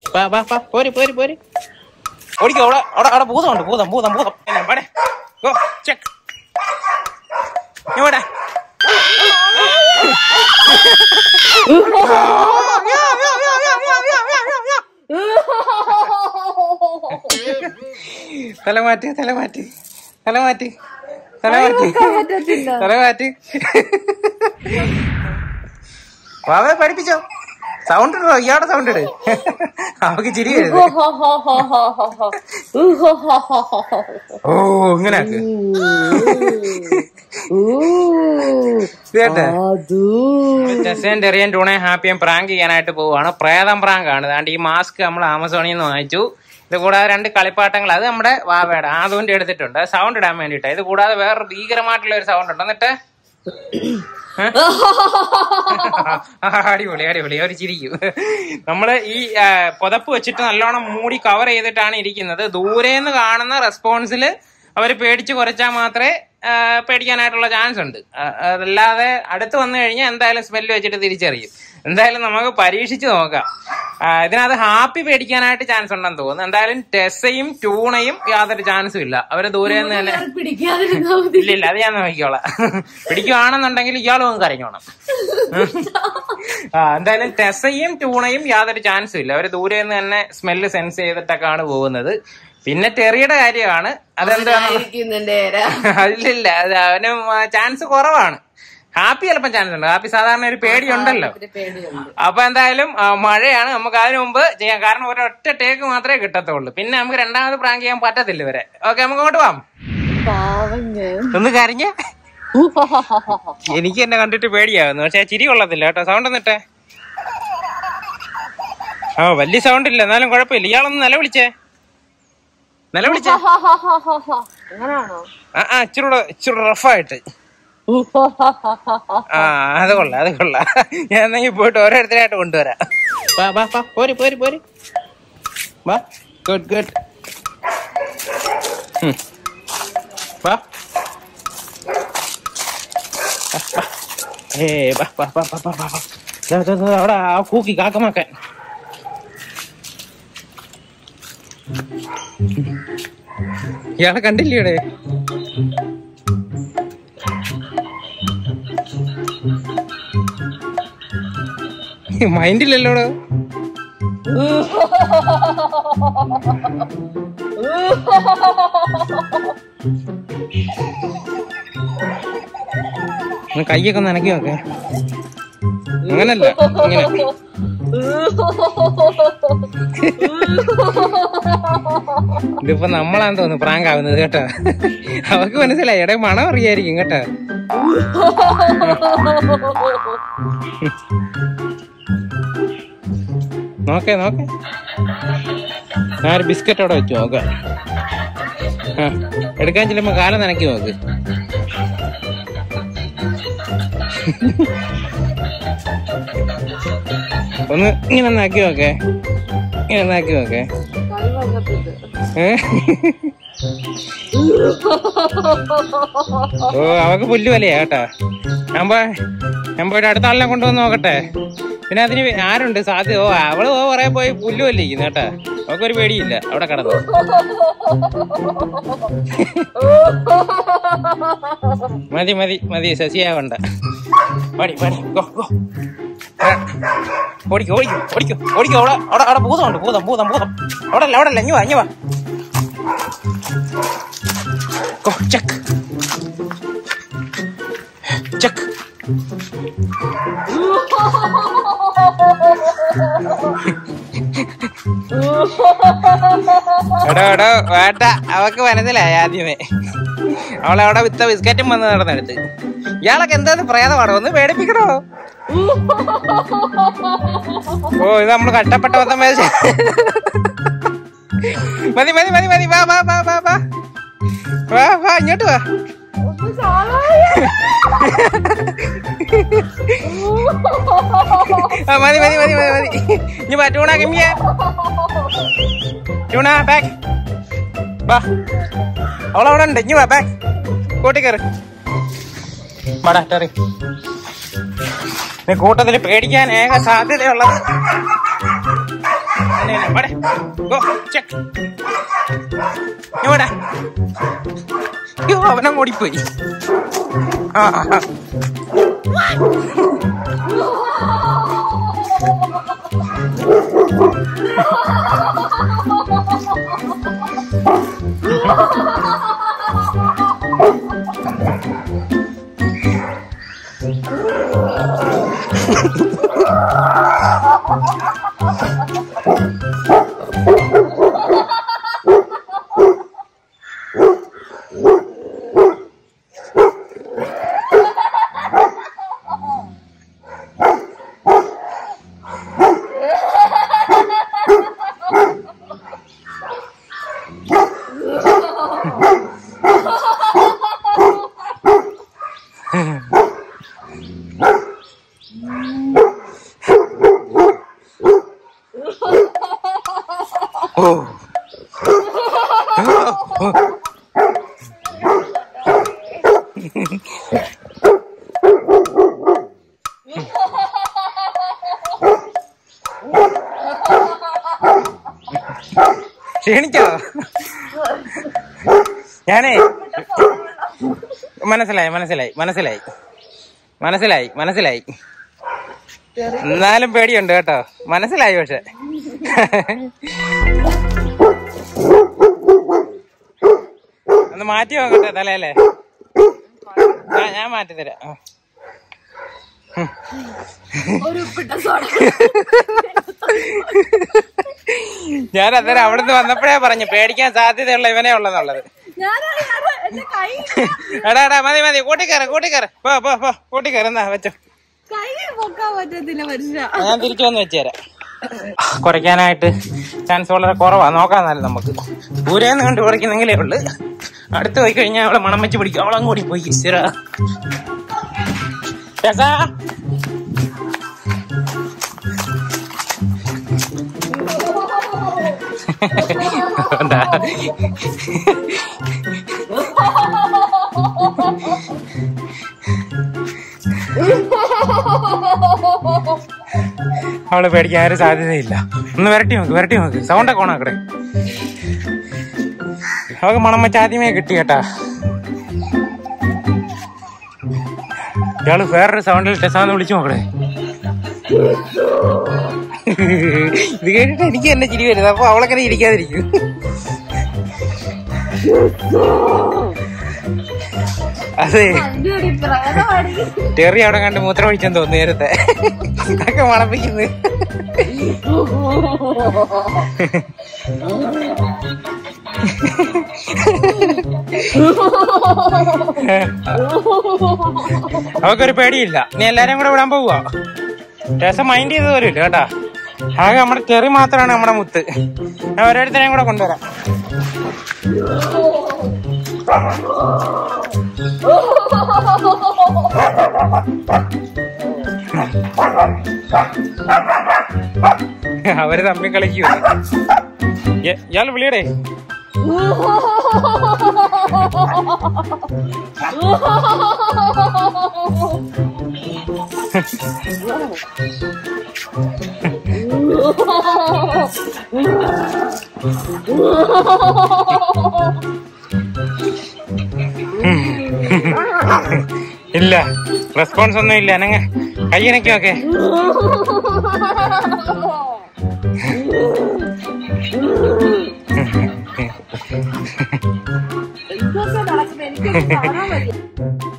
വാ വാ വാ പോര് പോര് പോര് ഓടിക്കോ അവിടെ അവിടെ അവിടെ ഭൂതമുണ്ട് ഭൂതം ഭൂതം ഭൂതം എല്ലാം പാടെ ഗോ ചെക്ക് ഇവിടെ തല മാറ്റി തല മാറ്റി തല മാറ്റി തല മാറ്റി തല മാറ്റി വാവേ പഠിപ്പിച്ചോ സൗണ്ട് ഇടോ ഇയാടെ സൗണ്ട് ഇട് അവക്ക് ചിരി വരുന്നത് ഓ ഇങ്ങനെ ആക്ക് കേട്ടെ ടെസ്സേൻ ടെറിയൻ ടൂണെ ഹാപ്പിയും പ്രാങ്ക് ചെയ്യാനായിട്ട് പോവുകയാണ് പ്രേതം പ്രാങ്ക് ആണ് അതുകൊണ്ട് ഈ മാസ്ക് നമ്മൾ ആമസോണിൽ നിന്ന് വാങ്ങിച്ചു ഇത് കൂടാതെ രണ്ട് കളിപ്പാട്ടങ്ങൾ അത് നമ്മുടെ വാവയുടെ ആദുവിന്റെ എടുത്തിട്ടുണ്ട് സൗണ്ട് ഇടാൻ വേണ്ടിയിട്ട് ഇത് കൂടാതെ വേറൊരു ഭീകരമായിട്ടുള്ള ഒരു സൗണ്ട് ഉണ്ട് എന്നിട്ട് അടിപൊളി അടിപൊളി അവർ ചിരിക്കും നമ്മള് ഈ ആ, പുതപ്പ് വെച്ചിട്ട് നല്ലോണം മൂടി കവർ ചെയ്തിട്ടാണ് ഇരിക്കുന്നത് ദൂരേന്ന് കാണുന്ന റെസ്പോൺസിൽ അവർ പേടിച്ച് കുറച്ചാൽ മാത്രമേ ആ, പേടിക്കാനായിട്ടുള്ള ചാൻസ് ഉണ്ട് ആ, അതല്ലാതെ അടുത്ത് വന്നു കഴിഞ്ഞാൽ എന്തായാലും സ്മെല്ല് വെച്ചിട്ട് തിരിച്ചറിയും എന്തായാലും നമുക്ക് പരീക്ഷിച്ച് നോക്കാം ആ, ഇതിനകത്ത് ഹാപ്പി പേടിക്കാനായിട്ട് ചാൻസ് ഉണ്ടെന്ന് തോന്നുന്നു എന്തായാലും ടെസ്സയും ട്യൂണയും യാതൊരു ചാൻസും ഇല്ല അവര് ദൂരെ നിന്ന് തന്നെ പിടിക്കാതിരുന്നാ മതി ഇല്ല ഇല്ല അത് ഞാൻ നോക്കിക്കോളാം പിടിക്കുവാണെന്നുണ്ടെങ്കിൽ ഇയാളും അങ്ങ് കരഞ്ഞോണം ആ എന്തായാലും ടെസയും ട്യൂണയും യാതൊരു ചാൻസും ഇല്ല അവര് ദൂരെ നിന്ന് തന്നെ സ്മെല്ല് സെൻസ് ചെയ്തിട്ടൊക്കെയാണ് പോകുന്നത് പിന്നെ ടെറിയുടെ കാര്യമാണ് അതെന്താ ഇരിക്കുന്നുണ്ട് അതിലില്ല അത് അവന് ചാൻസ് കുറവാണ് ഹാപ്പി ചിലപ്പം ചാൻസ് ഉണ്ട് ഹാപ്പി സാധാരണ ഒരു പേടിയുണ്ടല്ലോ പേടിയുണ്ട് അപ്പൊ എന്തായാലും ആ, മഴയാണ് നമുക്ക് അതിനു മുമ്പ് ചെയ്യാം കാരണം ഒരൊറ്റ ടേക്ക് മാത്രമേ കിട്ടത്തുള്ളൂ പിന്നെ നമുക്ക് രണ്ടാമത് പ്രാങ്ക് ചെയ്യാൻ പറ്റത്തില്ല ഇവരെ ഓക്കെ നമുക്ക് അങ്ങോട്ട് പോവാം പാവം ഞാൻ ഒന്ന് കരഞ്ഞ എനിക്ക് എന്നെ കണ്ടിട്ട് പേടിയാവുന്നു പക്ഷെ ചിരി കൊള്ളത്തില്ല കേട്ടോ സൗണ്ട് എന്നിട്ടേ ആ വലിയ സൗണ്ട് ഇല്ല എന്നാലും കുഴപ്പമില്ല ഇയാളൊന്ന് നിലവിളിച്ചേ നിലവിളിച്ചേ അങ്ങനാണോ ആ ആ ഇച്ചിരൂടെ ഇച്ചിരി റഫായിട്ട് ആ അത് കൊള്ളാം അത് കൊള്ളാം ഞാൻ എന്നെങ്കിൽ പോയിട്ട് ഓരോരുത്തരായിട്ട് കൊണ്ടുവരാം വാ വാ വാ പോര് പോര് പോര് വാ ഗുഡ് ഗുഡ് വാ ഏ വാ വാ വാ വാ വാ വാ വാ. ദാ, ദാ, ദാ, അവിടെ ആ കൂക്കി കാക്കമാക്കാൻ ഇയാളെ കണ്ടില്ലേ മൈൻഡില്ലല്ലോടോ ഒന്ന് കൈയൊക്കെ ഒന്ന് നനക്കി നോക്കേ അങ്ങനല്ല ഇങ്ങനെ ഇതിപ്പോ നമ്മളാന്ന് തോന്നുന്നു പ്രാങ്ക് ആവുന്നത് കേട്ടോ അവക്ക് മനസ്സിലായി എടേ മണം അറിയായിരിക്കും കേട്ടോ നോക്കേ നോക്കേ ഞാൻ ഒരു ബിസ്ക്കറ്റ് അവിടെ വെച്ചു നോക്കാം ആ എടുക്കാൻ ചെല്ലുമ്പോ കാലം നനക്കി നോക്ക് ഒന്ന് ഇങ്ങനെ നാക്കി നോക്കേ ഇങ്ങനെ നാക്കി നോക്കേ ഏ? ഓ അവക്ക് പുല്ല് വിലയാ കേട്ടാ ഞാൻ പോ ഞാൻ പോയിട്ട് അടുത്ത ആളിനെ കൊണ്ടുവന്ന് നോക്കട്ടെ പിന്നെ അതിന് ആരുണ്ട് സാധ്യത ഓ അവള് ഓ പറയാ പോയി പുല്ല് വല്ലിക്കുന്നു കേട്ടാ അവക്കൊരു പേടിയില്ല അവിടെ കിടന്നു മതി മതി മതി ശശിയാവണ്ട പടി പടി ഗോ ഗോ ഓടിക്കോ ഓടിക്കോ ഓടിക്കോ ഓടിക്കോ അവിടെ അവിടെ അവിടെ ഭൂതമുണ്ട് ഭൂതം ഭൂതം ഭൂതം അവിടെ അല്ല അവിടെ അല്ല ഇഞ്ഞു വാ ഇഞ്ഞു വാ ഗോ ചെക്ക് ചെക്ക് എടോ എടോ വേട്ട അവക്ക് മനസ്സിലായി ആദ്യമേ അവളവിടെ വിത്ത ബിസ്ക്കറ്റും വന്ന് നടന്നെടുത്ത് ഇയാളൊക്കെ എന്താന്ന് പ്രേതമാണോ ഒന്ന് പേടിപ്പിക്കണോ ഓ ഇത് നമ്മള് കട്ടപ്പെട്ട മൊത്തം മേടിച്ച മതി മതി മതി മതി വാ വാ വാ വാ വാ വാ വാ ഇങ്ങോട്ട് വാ ആ, മതി മതി മതി മതി മതി ഇനി വാ ടൂണ കമ്മിയ ടൂണ ബാക്ക് വാ അവളവിടെ ഉണ്ട് ഇനി വാ ബാക്ക് കൂട്ടി കയറി വാടാ ടെറി കൂട്ടത്തിൽ പേടിക്കാൻ ഏക സാധ്യതയുള്ളത് വാടെ ഗോ ചെക്ക് ഇവിടെ അയ്യോ അവനെ ഓടിപ്പോയി ആ ആ, ആ. ഓ ക്ഷീണിച്ചോ ഞാനേ മനസ്സിലായി മനസ്സിലായി മനസ്സിലായി മനസ്സിലായി മനസ്സിലായി എന്നാലും പേടിയുണ്ട് കേട്ടോ മനസ്സിലായി പക്ഷെ ഒന്ന് മാറ്റി നോക്കട്ടെ തലയല്ലേ ഞാൻ- ഞാൻ മാറ്റി തരാം ആ. ഒരു ഉപ്പിട്ട സോഡ ഞാൻ അന്നേരം അവിടുന്ന് വന്നപ്പോഴേ പറഞ്ഞു പേടിക്കാൻ സാധ്യതയുള്ള ഇവനെ ഉള്ളതെന്നുള്ളത് ഞാനാണ് എന്റെ കൈ എടാ എടാ മതി മതി കൂട്ടിക്കയറ് കൂട്ടിക്കയറ് പോ പോ പോ കൂട്ടിക്കയറ് എന്നാ വെച്ചോ കൈ പൊക്കാൻ പറ്റത്തില്ല മനുഷ്യ ഞാൻ തിരിച്ചു വന്ന് വെച്ചുതരാം കുറയ്ക്കാനായിട്ട് ചാൻസ് വളരെ കുറവാ നോക്കാന്നാലും നമുക്ക് ദൂരേന്ന് കണ്ട് കുറയ്ക്കുന്നെങ്കിലേ ഉള്ളു അടുത്ത് പോയി കഴിഞ്ഞാൽ അവളെ മണം വെച്ച് പിടിക്കും അവളെ കൂടി പോയി സ്ഥിര രസാ എന്താ? അവളെ പേടിക്കാൻ ആരും സാധ്യതയില്ല ഒന്ന് വരട്ടി നോക്ക് വരട്ടി നോക്ക് സൗണ്ടൊക്കെ ഓണാക്കടെ അവൾക്ക് മണം വെച്ച് ആദ്യമേ കിട്ടി കേട്ടാ ഇയാള് വേറൊരു സൗണ്ടിൽ ടെസാന്ന് വിളിച്ചു നോക്കടേ ഇത് കേട്ടിട്ട് എനിക്ക് തന്നെ ചിരി വരുന്നത് അപ്പൊ അവളെങ്ങനെ ഇരിക്കാതിരിക്കും അതെ അതിന്റെ ഒരു പ്രേതമാണ് ടെറി അവിടെ കണ്ട് മൂത്രം ഒഴിച്ചെന്ന് തോന്നുന്നു നേരത്തെ അതൊക്കെ മണപ്പിക്കുന്നു അവക്കൊരു പേടിയില്ല നീ എല്ലാരും കൂടെ വിടാൻ പോവുക രസം മൈൻഡ് ചെയ്ത് പോലും ഇല്ല കേട്ടാ ആകെ നമ്മുടെ ടെറി മാത്രമാണ് നമ്മുടെ മുത്ത് ഞാൻ ഓരോരുത്തരെയും കൂടെ കൊണ്ടുവരാം അവര് തമ്മിൽ കളിക്കൂ ഇയാൾ വിളിയടേ ഇല്ല റെസ്പോൺസ് ഒന്നും ഇല്ല അനങ്ങ കയ്യനക്കി നോക്കേ ഇതൊക്കെ നടക്കുന്നത് എനിക്ക് കാണാൻ വയ്യ